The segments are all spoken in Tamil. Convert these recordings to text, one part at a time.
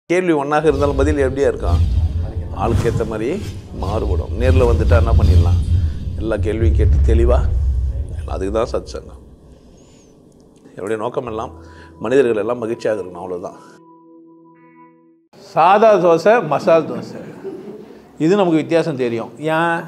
கேள்வி ஒன்றாக இருந்தாலும் பதில் எப்படியா இருக்கும் ஆளுக்கு ஏற்ற மாதிரி மாறுபடும் நேரில் வந்துட்டா என்ன பண்ணிடலாம் எல்லா கேள்வியும் கேட்டு தெளிவாக அதுக்கு தான் சத் சங்கம் என்னுடைய நோக்கம் எல்லாம் மனிதர்கள் எல்லாம் மகிழ்ச்சியாக இருக்கணும் அவ்வளோதான் சாதா தோசை மசால் தோசை இது நமக்கு வித்தியாசம் தெரியும் ஏன்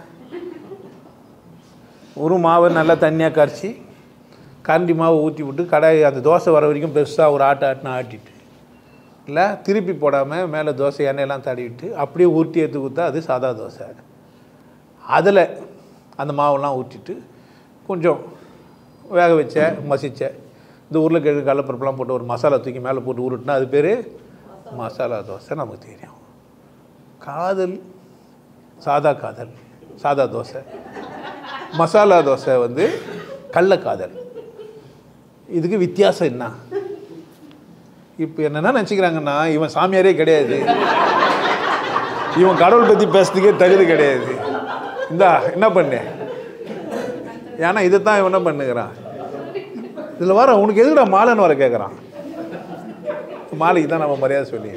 ஒரு மாவை நல்லா தண்ணியாக கரைச்சி கரண்டி மாவை ஊற்றி விட்டு கடாய் அந்த தோசை வர வரைக்கும் பெருசாக ஒரு ஆட்டு ஆட்டினா ஆட்டிட்டு இல்லை திருப்பி போடாமல் மேலே தோசை எண்ணெயெல்லாம் தடவிட்டு அப்படியே உருட்டி எடுத்து கொடுத்தா அது சாதா தோசை அதில் அந்த மாவெல்லாம் ஊற்றிட்டு கொஞ்சம் வேக வச்ச மசிச்ச இந்த உருளைக்கிழங்கு கடலப்பருப்புலாம் போட்டு ஒரு மசாலா தூக்கி மேலே போட்டு உருட்டினா அது பேர் மசாலா தோசை நமக்கு தெரியும் காதல் சாதா காதல் சாதா தோசை மசாலா தோசை வந்து கள்ளக்காதல் இதுக்கு வித்தியாசம் என்ன இப்போ என்னென்ன நினச்சிக்கிறாங்கன்னா இவன் சாமியாரே கிடையாது இவன் கடவுள் பற்றி பேசுறதுக்கே தகுதி கிடையாது இந்தா என்ன பண்ணு ஏன்னா இதை தான் இவன் என்ன பண்ணுகிறான் இதில் வர உனக்கு எதுக்குடா மாலைன்னு வர கேட்குறான் மாலைக்கு தான் நம்ம மரியாதை சொல்லி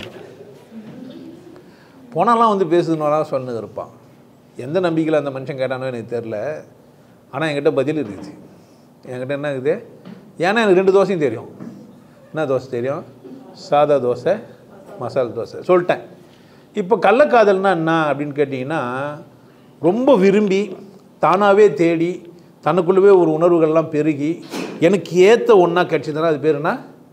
போனாலாம் வந்து பேசுதுனாலாம் சொன்னு இருப்பான் எந்த நம்பிக்கையில் அந்த மனுஷன் கேட்டானோ எனக்கு தெரில ஆனால் என்கிட்ட பதில் இருக்குது என்கிட்ட என்ன இருக்குது ஏன்னா எனக்கு ரெண்டு தோசையும் தெரியும் என்ன தோசை தெரியும் சாதா தோசை மசாலா தோசை சொல்லிட்டேன் இப்போ கள்ளக்காதல்னா என்ன அப்படின்னு கேட்டிங்கன்னா ரொம்ப விரும்பி தானாகவே தேடி தனக்குள்ளவே ஒரு உணர்வுகள்லாம் பெருகி எனக்கு ஏற்ற ஒன்றா கிடச்சிதுன்னா அது பேர் என்ன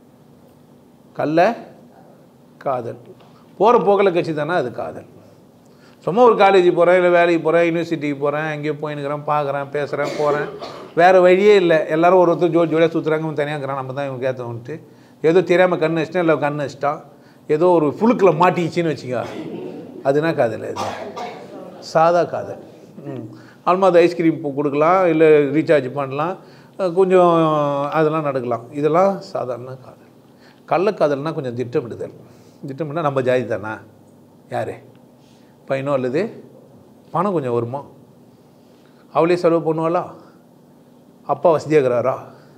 கள்ள காதல் போகிற போக்கில் கட்சிதானா அது காதல் சும்மா ஒரு காலேஜ் போகிறேன் இல்லை வேலைக்கு போகிறேன் யூனிவர்சிட்டிக்கு போகிறேன் எங்கேயோ போயின்னுக்கிறேன் பார்க்குறேன் பேசுகிறேன் போகிறேன் வேறு வழியே இல்லை எல்லாரும் ஒரு ஒருத்தர் ஜோடி ஜோடியாக சுற்றுறாங்க இவன் தனியாக இருக்கிறான் நம்ம தான் இவனுக்கு ஏற்றவன்ட்டு ஏதோ தெரியாமல் கண் வச்சிட்டேன் இல்லை கண் வச்சிட்டான் ஏதோ ஒரு ஃபுழுக்கில் மாட்டிக்கிச்சின்னு வச்சுக்க அதுனா காதல் அது சாதா காதல் ம் ஆல்மா அது ஐஸ்கிரீம் கொடுக்கலாம் இல்லை ரீசார்ஜ் பண்ணலாம் அஹ் கொஞ்சம் அதெல்லாம் நடக்கலாம் இதெல்லாம் சாதாரண காதல் கள்ளக்காதல்னால் கொஞ்சம் திட்டமிடுதல் திட்டமிட்டா நம்ம ஜாதி தானா யார் பையனோ அல்லது பணம் கொஞ்சம் வருமா அவளே செலவு பண்ணுவாளா அப்பா வசதியாகிறாரா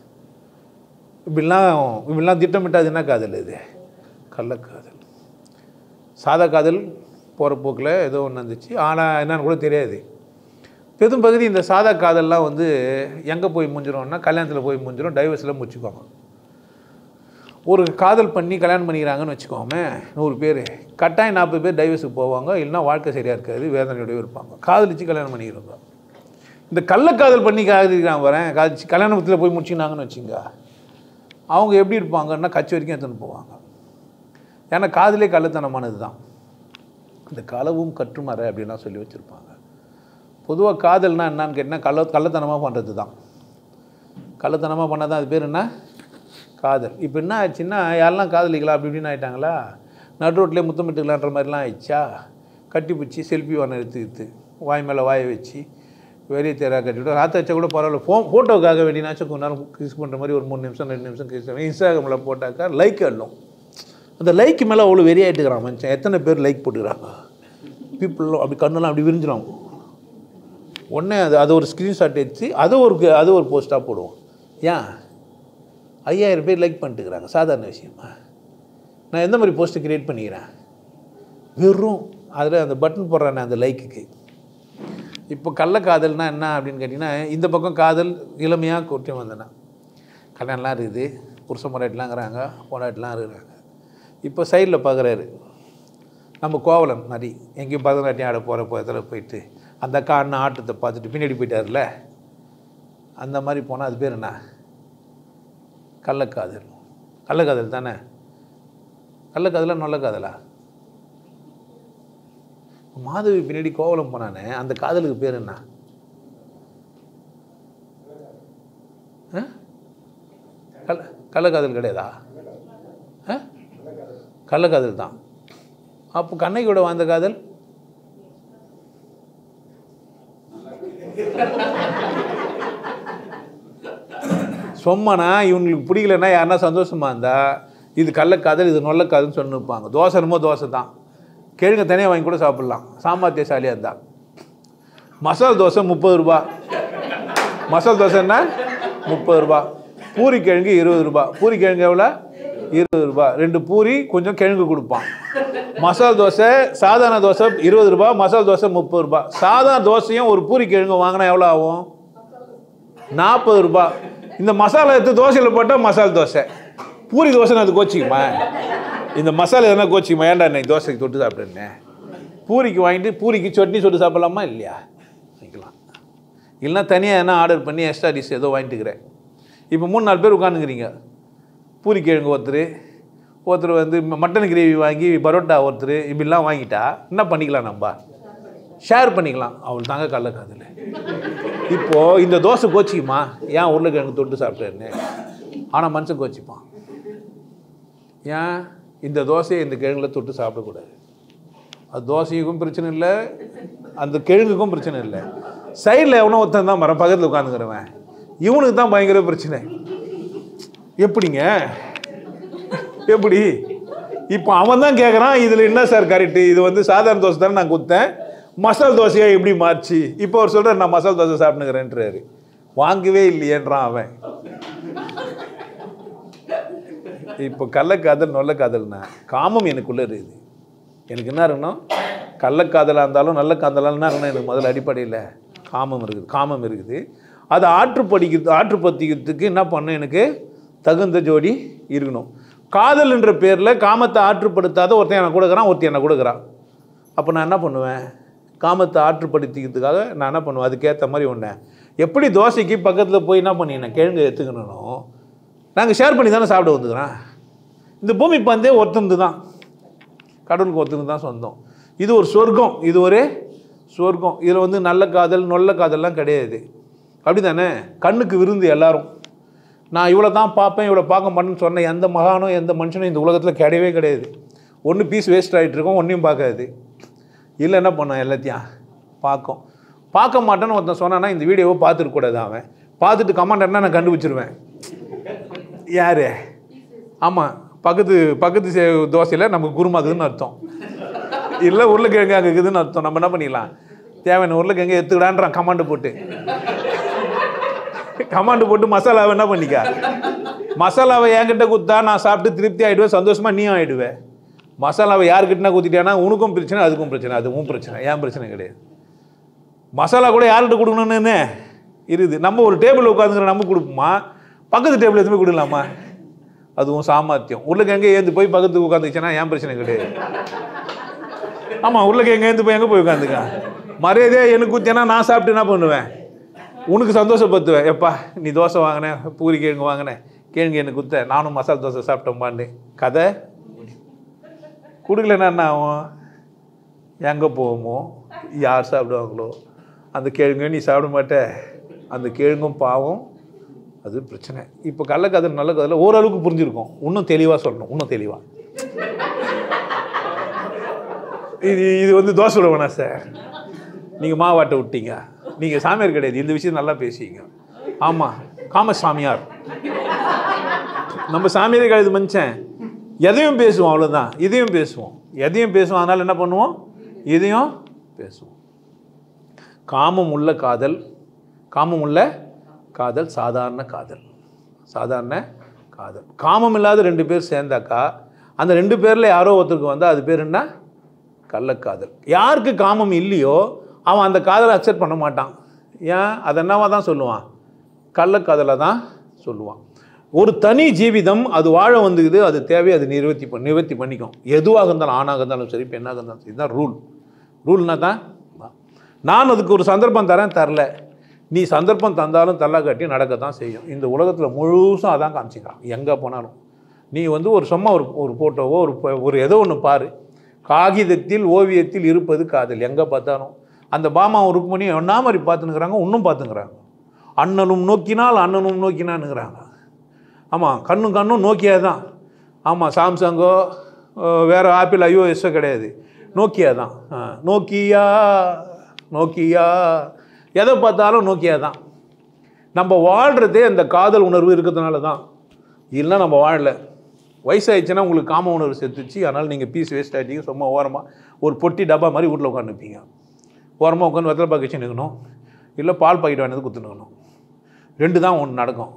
இப்படிலாம் இப்படிலாம் திட்டமிட்டா அது என்ன காதல் இது கள்ளக்காதல் சாதா காதல் போகிற போக்கில் ஏதோ ஒன்று இருந்துச்சு ஆனால் என்னன்னு கூட தெரியாது பெரும் பகுதி இந்த சாதா காதல்லாம் வந்து எங்கே போய் முடிஞ்சிடும்னா கல்யாணத்தில் போய் முடிஞ்சிடும் டைவர்ஸில் முடிச்சுக்குவாங்க ஒரு காதல் பண்ணி கல்யாணம் பண்ணிக்கிறாங்கன்னு வச்சுக்கோமே நூறு பேர் கட்டாயம் நாற்பது பேர் டைவர்ஸுக்கு போவாங்க இல்லைன்னா வாழ்க்கை சரியாக இருக்காது வேதனையோடவே இருப்பாங்க காதலிச்சு கல்யாணம் பண்ணிக்கிறவங்க இந்த கள்ளக்காதல் பண்ணி காதலிக்கிறாங்க வரேன் காதலிச்சு கல்யாணத்தில் போய் முடிச்சுக்கினாங்கன்னு வச்சுங்க அவங்க எப்படி இருப்பாங்கன்னா கட்சி வரைக்கும் எடுத்துன்னு போவாங்க ஏன்னா காதலே கள்ளத்தனமானது தான் இந்த களவும் கற்றுமற அப்படின்லாம் சொல்லி வச்சுருப்பாங்க பொதுவாக காதல்னா என்னன்னு கேட்டால் கள்ள கள்ளத்தனமாக பண்ணுறது தான் கள்ளத்தனமாக பண்ணால் தான் அது பேர் என்ன காதல் இப்போ என்ன ஆச்சுன்னா யாரெல்லாம் காதலிக்கலாம் அப்படி இப்படின்னு ஆயிட்டாங்களா நடு ரோட்லேயே முத்தமிட்டுக்கலான்ற மாதிரிலாம் ஆயிடுச்சா கட்டி பிடிச்சி செல்ஃபி ஒன்று எடுத்துக்கிட்டு வாய் மேலே வாயை வச்சு வெளியே தேரா கட்டிவிட்டு ராத்த வச்சா கூட பரவாயில்ல ஃபோ ஃபோட்டோக்காக வேண்டினாச்சும் கொஞ்ச நேரம் கிஸ் பண்ணுற மாதிரி ஒரு மூணு நிமிஷம் ரெண்டு நிமிஷம் கிஸ் பண்ணி இன்ஸ்டாகிராமில் போட்டாக்கா லைக் அள்ளும் அந்த லைக் மேலே அவ்வளோ வெறி ஆகிட்டுக்கிறான் மனுஷன் எத்தனை பேர் லைக் போட்டுக்கிறாங்க பீப்புளும் அப்படி கண்ணெல்லாம் அப்படி விரிஞ்சிடும் உடனே அது அது ஒரு ஸ்க்ரீன்ஷாட் எடுத்து அது ஒரு அது ஒரு போஸ்ட்டாக போடுவோம் ஏன் ஐயாயிரம் பேர் லைக் பண்ணிட்டுக்கிறாங்க சாதாரண விஷயமா நான் எந்த மாதிரி போஸ்ட்டு க்ரியேட் பண்ணிக்கிறேன் வெறும் அதில் அந்த பட்டன் போடுறேன் அந்த லைக்குக்கு இப்போ கள்ளக்காதல்னா என்ன அப்படின்னு கேட்டிங்கன்னா இந்த பக்கம் காதல் இளமையாக குற்றம் வந்தேன்னா கல்யாணம்லாம் இருக்குது புருஷ முறையெட்லாங்கிறாங்க பொண்டாட்டிலாம் இருக்கிறாங்க இப்போ சைடில் பார்க்குறாரு நம்ம கோவலன் மாதிரி எங்கேயும் பரதநாட்டியம் ஆட போகிற போகிறதுல போயிட்டு அந்த அக்கா அண்ணன் ஆட்டத்தை பார்த்துட்டு பின்னாடி போயிட்டார்ல அந்த மாதிரி போனால் அது பேர் என்ன கள்ளக்காதல் கள்ளக்காதல் தானே கள்ளக்காதலா நல்ல காதலா மாதவி பின்னாடி கோவலம் போனானே அந்த காதலுக்கு பேர் என்ன ஆ? கள்ள கள்ளக்காதல் கிடையாதா ஆ? கள்ளக்காதல் தான் அப்போ கண்ணைக்கூட வாழ்ந்த காதல் சொம்மனா இவங்களுக்கு பிடிக்கலன்னா யாருன்னா சந்தோஷமா இருந்தா இது கள்ளக்காதல் இது நொல்லக்காதல்னு சொல்லி நிற்பாங்க தோசை என்னமோ தோசை தான் கிழங்கு தனியாக வாங்கி கூட சாப்பிட்லாம் சாமர்த்தியசாலியாக இருந்தா மசால் தோசை முப்பது ரூபா மசால் தோசை என்ன முப்பது ரூபா பூரி கிழங்கு இருபது ரூபா பூரி கிழங்கு எவ்வளோ இருபது ரூபாய் ரெண்டு பூரி கொஞ்சம் கிழங்கு கொடுப்பான் மசால் தோசை சாதாரண தோசை இருபது ரூபாய் மசால் தோசை முப்பது ரூபாய் சாதாரண தோசையும் ஒரு பூரி கிழங்கு வாங்கினா எவ்வளோ ஆகும் நாற்பது ரூபாய் இந்த மசாலா எடுத்து தோசையில் போட்டால் மசால் தோசை பூரி தோசை அது கோச்சிக்குமா இந்த மசாலா எதனா கோச்சிக்குமா ஏன்டா இன்னைக்கு தோசைக்கு தொட்டு சாப்பிட்டேன்னே பூரிக்கு வாங்கிட்டு பூரிக்கு சட்னி சொட்டு சாப்பிடலாமா இல்லையா வைக்கலாம் இல்லைன்னா தனியாக எதனா ஆர்டர் பண்ணி எக்ஸ்ட்ரா டிஷ் ஏதோ வாங்கிட்டுக்கிறேன் இப்போ மூணு நாலு பேர் உட்காந்துக்கிறீங்க பூரி கிழங்கு ஒருத்தர் ஒருத்தர் வந்து ம- மட்டன் கிரேவி வாங்கி பரோட்டா ஒருத்தர் இப்படிலாம் வாங்கிட்டா என்ன பண்ணிக்கலாம் நம்ம ஷேர் பண்ணிக்கலாம் அவள் தாங்க கள்ளக்காதில் இப்போது இந்த தோசை கோச்சிக்குமா ஏன் உருளைக்கிழங்கு தொட்டு சாப்பிட்டேன்னு ஆனால் மனுஷன் கோச்சிப்பான் ஏன் இந்த தோசையை இந்த கிழங்குல தொட்டு சாப்பிடக்கூடாது அது தோசைக்கும் பிரச்சனை இல்லை அந்த கிழங்குக்கும் பிரச்சனை இல்லை சைடில் எவனோ ஒருத்தன் தான் மரம் பக்கத்தில் உட்காந்துக்கிறவன் இவனுக்கு தான் பயங்கர பிரச்சனை எப்படிங்க எப்படி இப்போ அவன் தான் கேட்குறான் இதில் என்ன சார் கரெக்டு இது வந்து சாதாரண தோசை தானே நான் கொடுத்தேன் மசால் தோசையா எப்படி மாறிச்சு இப்போ அவர் சொல்கிறார் நான் மசால் தோசை சாப்பிட்டுக்கிறேன்றாரு வாங்கவே இல்லையேன்றான் அவன் இப்போ கள்ளக்காதல் நல்ல காதல்னா காமம் எனக்குள்ளே இருக்குது எனக்கு என்ன இருக்கணும் கள்ளக்காதலாக இருந்தாலும் நல்ல காதலாக என்ன இருக்கணும் எனக்கு முதல்ல அடிப்படையில் காமம் இருக்குது காமம் இருக்குது அதை ஆற்றுப்படிக்கிறது ஆற்றுப்படுத்திக்கிறதுக்கு என்ன பண்ணணும் எனக்கு தகுந்த ஜோடி இருக்கணும் காதல் என்ற பேரில் காமத்தை ஆற்றுப்படுத்தாத ஒருத்தன் எனக்கு கொடுக்குறான் ஒருத்தன் எனக்கு கொடுக்குறான் அப்போ நான் என்ன பண்ணுவேன் காமத்தை ஆற்றுப்படுத்திக்கிறதுக்காக நான் என்ன பண்ணுவேன் அதுக்கேற்ற மாதிரி ஒன்று எப்படி தோசைக்கு பக்கத்தில் போய் என்ன பண்ணினேன் கிழங்கு எடுத்துக்கணும் நாங்கள் ஷேர் பண்ணி தானே சாப்பிட வந்துக்கிறோம் இந்த பூமி பந்தே ஒருத்தந்து தான் கடவுளுக்கு ஒருத்தனுக்கு தான் சொந்தம் இது ஒரு சொர்க்கம் இது ஒரு சொர்க்கம் இதில் வந்து நல்ல காதல் நொல்ல காதல்லாம் கிடையாது அப்படி தானே கண்ணுக்கு விருந்து எல்லாரும் நான் இவ்வளோ தான் பார்ப்பேன் இவ்வளோ பார்க்க மாட்டேன்னு சொன்ன எந்த மகானும் எந்த மனுஷனும் இந்த உலகத்தில் கிடையவே கிடையாது ஒன்று பீஸ் வேஸ்ட் ஆகிட்டு இருக்கும் ஒன்றையும் பார்க்காது இல்லை என்ன பண்ணோம் எல்லாத்தையும் பார்க்கும் பார்க்க மாட்டேன்னு ஒருத்தன் சொன்னான்னா இந்த வீடியோவை பார்த்துருக்கூடாது அவன் பார்த்துட்டு கமெண்ட் நான் கண்டுபிடிச்சிருவேன் யார் ஆமாம் பக்கத்து பக்கத்து சே- தோசையில் நமக்கு குருமாக்குதுன்னு அர்த்தம் இல்லை உருளைக்கிழங்கு அங்கே இருக்குதுன்னு அர்த்தம் நம்ம என்ன பண்ணிடலாம் தேவையான உருளைக்கிழங்கு எடுத்துக்கிடான்றான் கமாண்டு போட்டு கமாண்டு போட்டு மசாலாவை என்ன பண்ணிக்க மசாலாவை என்கிட்ட கொடுத்தா நான் சாப்பிட்டு திருப்தி ஆகிடுவேன் சந்தோஷமாக நீயும் ஆகிடுவேன் மசாலாவை யாருக்கிட்டனா குத்திட்டேன்னா உனக்கும் பிரச்சனை அதுக்கும் பிரச்சனை அதுவும் பிரச்சனை ஏன் பிரச்சனை கிடையாது மசாலா கூட யார்கிட்ட கொடுக்கணும்னு என்ன இருக்குது நம்ம ஒரு டேபிள் உட்காந்துக்கிற நம்ம கொடுப்போமா பக்கத்து டேபிள் எதுவுமே கொடுக்கலாமா அதுவும் சாமர்த்தியம் உருளைக்கிழங்கு ஏந்து போய் பக்கத்துக்கு உட்காந்துச்சுன்னா ஏன் பிரச்சனை கிடையாது ஆமாம் உருளைக்கிழங்கு ஏந்து போய் எங்கே போய் உட்காந்துக்க மரியாதையாக எனக்கு ஊற்றினா நான் சாப்பிட்டு என்ன பண்ணுவேன் உனக்கு சந்தோஷப்படுத்துவேன் எப்பா நீ தோசை வாங்கினேன் பூரி கிழங்கு வாங்கினேன் கிழங்கு எனக்கு குத்த நானும் மசால் தோசை சாப்பிட்டோம்பான்னு கதை கொடுக்கலன்னா என்ன ஆகும் எங்கே போவோமோ யார் சாப்பிடுவாங்களோ அந்த கிழங்கு நீ சாப்பிட மாட்ட அந்த கிழங்கும் பாவம் அது பிரச்சனை இப்போ கள்ளக்கதில் நல்ல கதில் ஓரளவுக்கு புரிஞ்சிருக்கும் இன்னும் தெளிவாக சொல்லணும் இன்னும் தெளிவாக இது இது வந்து தோசை விட வேணாம் சார் நீங்கள் மாவாட்டை விட்டீங்க நீங்கள் சாமியார் கிடையாது இந்த விஷயம் நல்லா பேசிங்க ஆமாம் காம சாமியார் நம்ம சாமியாரே கிடையாது மனுஷன் எதையும் பேசுவோம் அவ்வளோதான் இதையும் பேசுவோம் எதையும் பேசுவோம் அதனால் என்ன பண்ணுவோம் இதையும் பேசுவோம் காமம் உள்ள காதல் காமம் உள்ள காதல் சாதாரண காதல் சாதாரண காதல் காமம் இல்லாத ரெண்டு பேர் சேர்ந்தாக்கா அந்த ரெண்டு பேரில் யாரோ ஒருத்தருக்கு வந்தால் அது பேர் என்ன கள்ளக்காதல் யாருக்கு காமம் இல்லையோ அவன் அந்த காதலை அக்செப்ட் பண்ண மாட்டான் ஏன் அது என்னவா தான் சொல்லுவான் கள்ளக்காதலை தான் சொல்லுவான் ஒரு தனி ஜீவிதம் அது வாழ வந்துக்குது அது தேவையை அது நிவர்த்தி பண்ணி நிவர்த்தி பண்ணிக்கும் எதுவாக இருந்தாலும் ஆணாக இருந்தாலும் சரி பெண்ணாக இருந்தாலும் சரி இதுதான் ரூல் ரூல்னா தான் நான் அதுக்கு ஒரு சந்தர்ப்பம் தரேன் தரல நீ சந்தர்ப்பம் தந்தாலும் தள்ளா காட்டி நடக்க தான் செய்யும் இந்த உலகத்தில் முழுசும் அதான் காமிச்சிக்கிறான் எங்கே போனாலும் நீ வந்து ஒரு சும்மா ஒரு ஒரு ஃபோட்டோவோ ஒரு ப- ஒரு ஏதோ ஒன்று பாரு காகிதத்தில் ஓவியத்தில் இருப்பது காதல் எங்கே பார்த்தாலும் அந்த பாமாவும் ருக்மணி ஒன்றா மாதிரி பார்த்துனுக்குறாங்க இன்னும் பார்த்துங்கிறாங்க அண்ணனும் நோக்கினால் அண்ணனும் நோக்கினான்னுங்கிறாங்க ஆமாம் கண்ணும் கண்ணும் நோக்கியா தான் ஆமாம் சாம்சங்கோ அஹ், வேற ஆப்பிள் ஐஓஎஸ்ஸோ கிடையாது நோக்கியா தான் ஆ, நோக்கியா நோக்கியா எதை பார்த்தாலும் நோக்கியா தான் நம்ம வாழ்கிறதே அந்த காதல் உணர்வு இருக்கிறதுனால தான் இல்லைன்னா நம்ம வாழல வயசாயிடுச்சுன்னா உங்களுக்கு காம உணர்வு செத்துச்சு அதனால் நீங்கள் பீஸ் வேஸ்ட் ஆகிட்டீங்க சும்மா ஓரமாக ஒரு பொட்டி டப்பா மாதிரி வீட்டில் உட்காந்துப்பீங்க ஓரமாக உட்காந்து வெத்தலை பாக்கி நிற்கணும் இல்லை பால் பாக்கெட் வாங்கினது குத்துனுக்கணும் ரெண்டு தான் ஒன்று நடக்கும்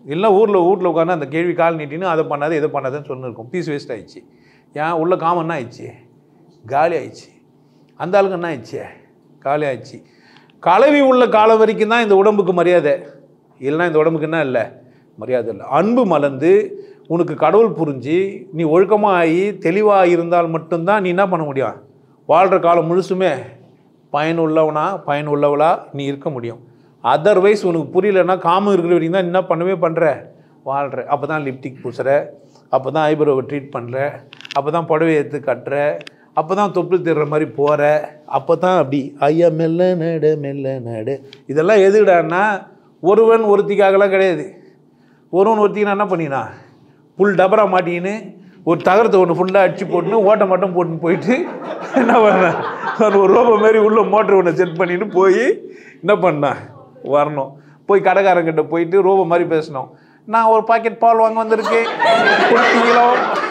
இல்லை ஊரில் வீட்டில் உட்காந்து அந்த கேள்வி கால் நீட்டின்னு அதை பண்ணாது இதை பண்ணாதுன்னு சொல்லிருக்கோம் பீஸ் வேஸ்ட் ஆயிடுச்சு ஏன் உள்ள காமம் என்ன ஆயிடுச்சு காலி ஆயிடுச்சு அந்த ஆளுக்கு என்ன ஆயிடுச்சு காலி ஆயிடுச்சு கலவி உள்ள காலம் வரைக்கும் தான் இந்த உடம்புக்கு மரியாதை இல்லைன்னா இந்த உடம்புக்கு என்ன இல்லை மரியாதை இல்லை அன்பு மலர்ந்து உனக்கு கடவுள் புரிஞ்சு நீ ஒழுக்கமாக ஆகி தெளிவாக இருந்தால் மட்டும்தான் நீ என்ன பண்ண முடியும் வாழ்கிற காலம் முழுசுமே பயனுள்ளவனா பயனுள்ளவளா நீ இருக்க முடியும் அதர்வைஸ் உனக்கு புரியலன்னா காமம் இருக்கிற வரைக்கும் தான் நீ என்ன பண்ணவே பண்ணுற வாழ்கிற அப்போ தான் லிப்டிக் பூசுகிற அப்போ தான் ஐப்ரோவை ட்ரீட் பண்ணுற அப்போ தான் புடவை எடுத்து கட்டுற அப்போ தான் தொப்புள் திடுற மாதிரி போகிற அப்போ தான் அப்படி ஐயா மெல்ல நடு மெல்ல நடு இதெல்லாம் எதுடான்னா ஒருவன் ஒருத்திக்காகலாம் கிடையாது ஒருவன் ஒருத்திக்கு என்ன பண்ணினா புல் டபரா மாட்டிக்கின்னு ஒரு தகரத்தை ஒன்று ஃபுல்லாக அடிச்சு போட்டுன்னு ஓட்டை மட்டும் போட்டுன்னு போயிட்டு என்ன பண்ணேன் ஒரு ரோபோ மாதிரி உள்ள மோட்டர் ஒன்று செட் பண்ணிட்டு போய் என்ன பண்ணேன் வரணும் போய் கடைக்காரங்கிட்ட போயிட்டு ரோபோ மாதிரி பேசணும் நான் ஒரு பாக்கெட் பால் வாங்க வந்திருக்கேன் கொடுத்தீங்களோ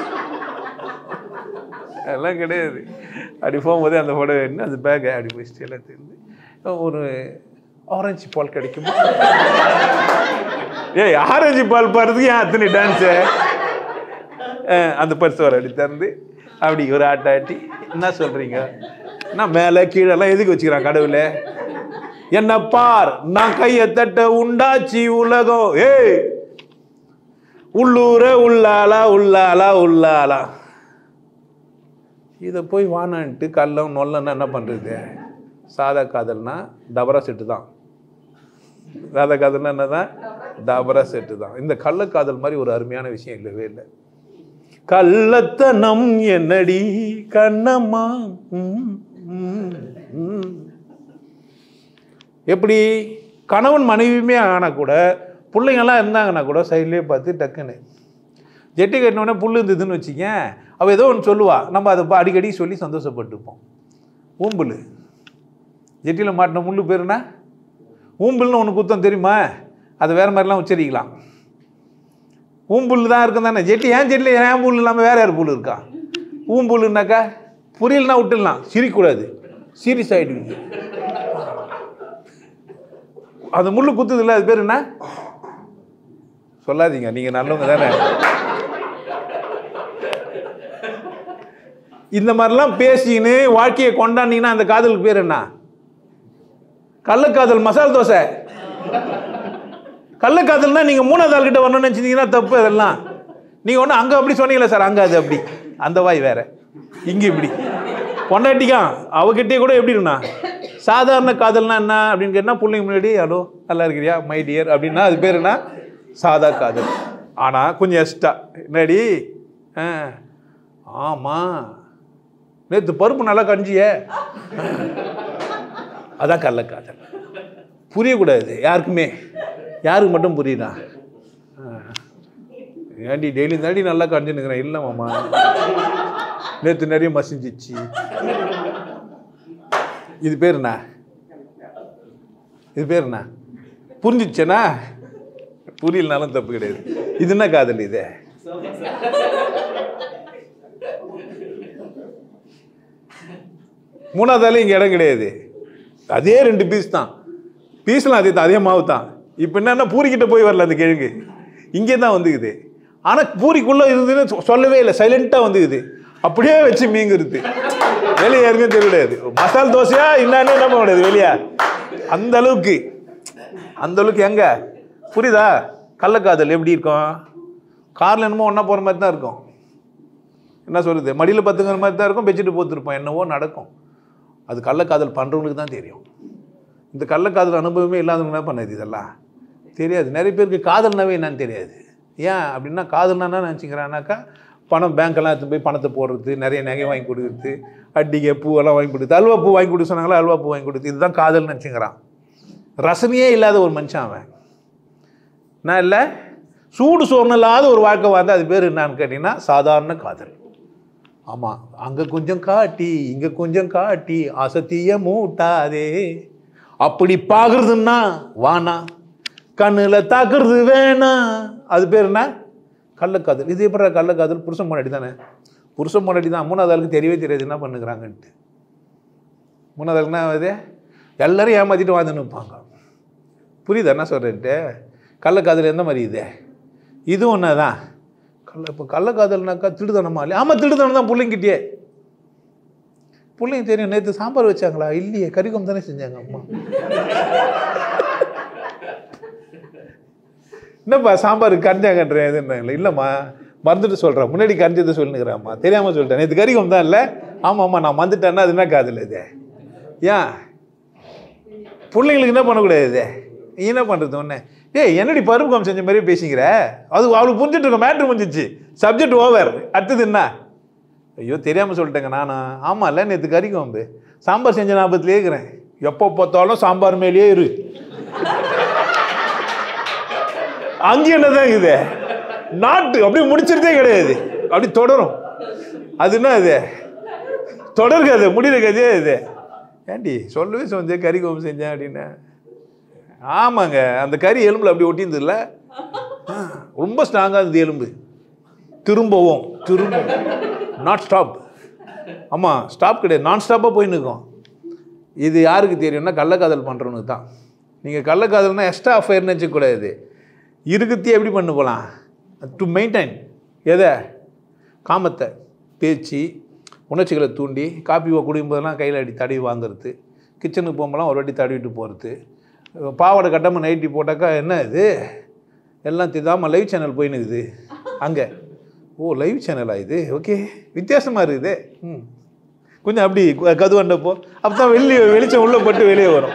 அதெல்லாம் கிடையாது அப்படி போகும்போது அந்த புடவை என்ன அது பேக் அப்படி வச்சுட்டு எல்லாம் தெரிஞ்சு ஒரு ஆரஞ்சு பால் கிடைக்குமா ஏய் ஆரஞ்சு பால் பாடுறதுக்கு ஏன் அத்தனை டான்ஸு அந்த பர்ஸ் வர அப்படி திறந்து அப்படி ஒரு ஆட்ட ஆட்டி என்ன சொல்கிறீங்க நான் மேலே கீழெல்லாம் எதுக்கு வச்சுக்கிறான் கடவுளே என்ன பார் நான் கையை தட்ட உண்டாச்சி உலகம் ஏய் உள்ளூர உள்ளாலா உள்ளாலா உள்ளாலா இதை போய் வானான்ட்டு கல்லம் நொல்லன்னா என்ன பண்ணுறது சாதா காதல்னா டபரா செட்டு தான் சாதா காதல்னா என்னதான் டபரா செட்டு தான் இந்த கள்ளக்காதல் மாதிரி ஒரு அருமையான விஷயம் இல்லவே இல்லை கள்ளத்தனம் என்னடி கண்ணம்மா ம், ம், ம். எப்படி கணவன் மனைவியுமே ஆனால் கூட பிள்ளைங்கெல்லாம் இருந்தாங்கன்னா கூட சைட்லேயே பார்த்து டக்குன்னு ஜெட்டி கட்டினோடனே புல் இருந்ததுன்னு வச்சுக்க அவள் ஏதோ ஒன்று சொல்லுவா நம்ம அதை பா- அடிக்கடி சொல்லி சந்தோஷப்பட்டுப்போம் ஊம்புல் ஜெட்டியில் மாட்டின முள்ளு பேருனா ஊம்புல்னு ஒன்று குத்தம் தெரியுமா அதை வேறு மாதிரிலாம் உச்சரிக்கலாம் ஊம்புல் தான் இருக்கும் தானே ஜெட்டி ஏன் ஜெட்டியில் ஏன் புல் இல்லாமல் வேறு யார் புல் இருக்கா ஊம்புல்னாக்கா புரியலனா விட்டுடலாம் சிரிக்கக்கூடாது சீரியஸ் ஆகிடுவீங்க அந்த முள்ளு குத்துது இல்லை அது பேர் என்ன சொல்லாதீங்க நீங்கள் நல்லவங்க தானே இந்த மாதிரிலாம் பேசிக்கின்னு வாழ்க்கையை கொண்டாடினீங்கன்னா அந்த காதலுக்கு பேர் என்ன கள்ளக்காதல் மசால் தோசை கள்ளக்காதல்னா நீங்கள் மூணாவது ஆள்கிட்ட வரணும்னு நினச்சிங்கன்னா தப்பு அதெல்லாம் நீங்கள் ஒன்று அங்கே அப்படி சொன்னீங்களே சார் அங்கே அது அப்படி அந்த வாய் வேற இங்கே இப்படி பொண்டாட்டிக்கான் அவகிட்டே கூட எப்படி இருக்குண்ணா சாதாரண காதல்னா என்ன அப்படின்னு கேட்டால் பிள்ளைங்க முன்னாடி ஹலோ நல்லா இருக்கிறியா மை டியர் அப்படின்னா அது பேர் என்ன சாதா காதல் ஆனால் கொஞ்சம் எக்ஸ்ட்ரா என்னடி ஆ ஆமாம் நேற்று பருப்பு நல்லா கஞ்சியே அதான் கள்ளக்காதல் புரியக்கூடாது யாருக்குமே யாருக்கு மட்டும் புரியுதா ஆ. ஏன்டி டெய்லி தாண்டி நல்லா கஞ்சினுக்கிறேன் இல்லை மாமா நேற்று நிறைய மசிஞ்சிச்சு இது பேர் என்ன இது பேர் என்ன புரிஞ்சிச்சேனா புரியலனாலும் தப்பு கிடையாது இது என்ன காதல் இது மூணாவது ஆளு இங்கே இடம் கிடையாது அதே ரெண்டு பீஸ் தான் பீஸ்லாம் அதே தான் அதே மாவு தான் இப்போ என்னன்னா பூரிக்கிட்ட போய் வரல அந்த கிழங்கு இங்கே தான் வந்துக்குது ஆனால் பூரிக்குள்ளே இருந்துன்னு சொ- சொல்லவே இல்லை சைலண்ட்டாக வந்துக்குது அப்படியே வச்சு மீங்குறது வெளியே யாருமே தெரிய கிடையாது மசால் தோசையா என்னன்னு என்ன பண்ண முடியாது வெளியே அந்த அளவுக்கு அந்த அளவுக்கு எங்க புரியுதா கள்ளக்காதல் எப்படி இருக்கும் காரில் என்னமோ ஒன்றா போகிற மாதிரி தான் இருக்கும் என்ன சொல்கிறது மடியில் பத்துங்கிற மாதிரி தான் இருக்கும் பெட்ஷீட் போத்துருப்போம் என்னவோ நடக்கும் அது கள்ளக்காதல் பண்ணுறவங்களுக்கு தான் தெரியும் இந்த கள்ளக்காதல் அனுபவமே இல்லாதவங்க என்ன பண்ணது இதெல்லாம் தெரியாது நிறைய பேருக்கு காதல்னாவே என்னன்னு தெரியாது ஏன் அப்படின்னா காதல்னா என்ன நினச்சிக்கிறானாக்கா பணம் பேங்க்கெல்லாம் எடுத்து போய் பணத்தை போடுறது நிறைய நகை வாங்கி கொடுக்குறது அட்டிகை பூவெல்லாம் வாங்கி கொடுத்து அல்வா பூ வாங்கி கொடுத்து சொன்னாங்களா அல்வா பூ வாங்கி கொடுத்து இதுதான் காதல்னு நினச்சிக்கிறான் ரசனையே இல்லாத ஒரு மனுஷன் அவன் நான் இல்லை சூடு சோறுன்னு இல்லாத ஒரு வாழ்க்கை வாழ்ந்தா அது பேர் என்னன்னு கேட்டிங்கன்னா சாதாரண காதல் ஆமாம் அங்கே கொஞ்சம் காட்டி இங்கே கொஞ்சம் காட்டி அசத்திய மூட்டாதே அப்படி பார்க்குறதுன்னா வானா கண்ணில் தாக்குறது வேணாம் அது பேர் என்ன கள்ளக்காதல் இது எப்படி கள்ளக்காதல் புருஷன் முன்னாடி தானே புருஷன் முன்னாடி தான் மூணாவது ஆளுக்கு தெரியவே தெரியாது என்ன பண்ணுகிறாங்கன்ட்டு மூணாவது ஆளுக்கு என்ன ஆகுது எல்லாரும் ஏமாற்றிட்டு வாழ்ந்துன்னு இருப்பாங்க புரியுதா என்ன சொல்கிறேன்ட்டு கள்ளக்காதல் எந்த மாதிரி இது இதுவும் ஒன்று தான் கள்ள இப்போ கள்ளக்காதல்னாக்கா திருடனமா இல்லையா ஆமாம் திருடனம் தான் பிள்ளைங்கிட்டே பிள்ளைங்க தெரியும் நேற்று சாம்பார் வச்சாங்களா இல்லையே கறிக்கம் தானே செஞ்சாங்க அம்மா என்னப்பா சாம்பார் கரைஞ்சாங்கன்றேன் எதுன்னு இல்லைம்மா மறந்துட்டு சொல்கிறேன் முன்னாடி கரைஞ்சதை சொல்லினுக்கிறேம்மா தெரியாமல் சொல்லிட்டேன் நேற்று கறிக்கம் தான் இல்லை ஆமாம் ஆமாம் நான் மறந்துட்டேன்னா அது என்ன காதல் இது ஏன் பிள்ளைங்களுக்கு என்ன பண்ணக்கூடாது இது நீ என்ன பண்ணுறது ஒன்று ஏய் என்னடி பருப்பு காம் செஞ்ச மாதிரி பேசிக்கிற அது அவளுக்கு புரிஞ்சுட்டு இருக்க மேட்ரு முடிஞ்சிச்சு சப்ஜெக்ட் ஓவர் அடுத்தது என்ன ஐயோ தெரியாமல் சொல்லிட்டேங்க நானும் ஆமாம் இல்லை நேற்று கறி குழம்பு சாம்பார் செஞ்ச ஞாபகத்திலே இருக்கிறேன் எப்போ பார்த்தாலும் சாம்பார் மேலேயே இரு அங்கே என்னதான் இருக்குது நாட்டு அப்படியே முடிச்சிருந்தே கிடையாது அப்படி தொடரும் அது என்ன இது தொடர் கதை முடிகிற கதையே இது ஏண்டி சொல்லவே சொன்னேன் கறி குழம்பு செஞ்சேன் அப்படின்னு ஆமாங்க அந்த கறி எலும்பில் அப்படி ஒட்டியிருந்ததுல ஆ, ரொம்ப ஸ்ட்ராங்காக இருந்தது எலும்பு திரும்பவும் திரும்பவும் நாட் ஸ்டாப் ஆமாம் ஸ்டாப் கிடையாது நான் ஸ்டாப்பாக போயின்னு இருக்கோம் இது யாருக்கு தெரியும்னா கள்ளக்காதல் பண்ணுறவனுக்கு தான் நீங்கள் கள்ளக்காதல்னா எக்ஸ்ட்ரா அஃபேர்னு வச்சுக்கூடாது இருக்குத்தையே எப்படி பண்ணு போகலாம் டு மெயின்டைன் எதை காமத்தை பேச்சு உணர்ச்சிகளை தூண்டி காப்பி குடிக்கும்போதெல்லாம் கையில் அடி தடவி வாங்குறது கிச்சனுக்கு போகும்போதெல்லாம் ஒரு வாட்டி தடவிட்டு போகிறது பாவாடை கட்டாமல் நைட்டி போட்டாக்கா என்ன இது எல்லாம் திதாமல் லைவ் சேனல் போயின்னுக்குது அங்கே ஓ லைவ் சேனலா இது ஓகே வித்தியாசமாக இருக்குது ம் கொஞ்சம் அப்படி கு- கதுவண்டப்போ அப்போ தான் வெளியே வெளிச்சம் உள்ளே பட்டு வெளியே வரும்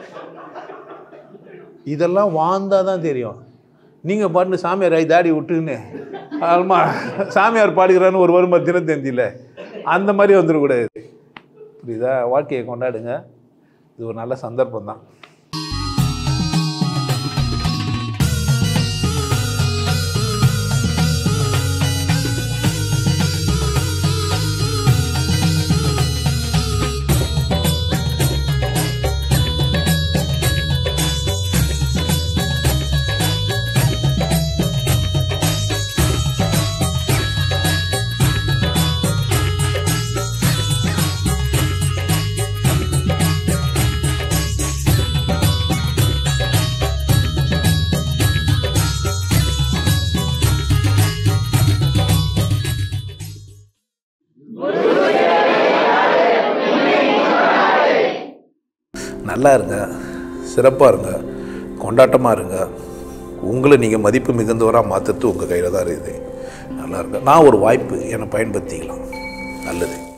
இதெல்லாம் வாழ்ந்தா தான் தெரியும் நீங்கள் பாட்டு சாமியார் ஆகி தாடி விட்டுன்னு ஆமா சாமியார் பாடுகிறான்னு ஒரு வருமா தினத்தந்தியில் அந்த மாதிரி வந்துடக்கூடாது புரியுதா வாழ்க்கையை கொண்டாடுங்க இது ஒரு நல்ல சந்தர்ப்பம் தான் நல்லா இருங்க சிறப்பாக இருங்க கொண்டாட்டமாக இருங்க உங்களை நீங்கள் மதிப்பு மிகுந்தவராக மாற்றுறது உங்கள் கையில் தான் இருக்குது நல்லா இருங்க நான் ஒரு வாய்ப்பு என்னை பயன்படுத்திக்கலாம் நல்லது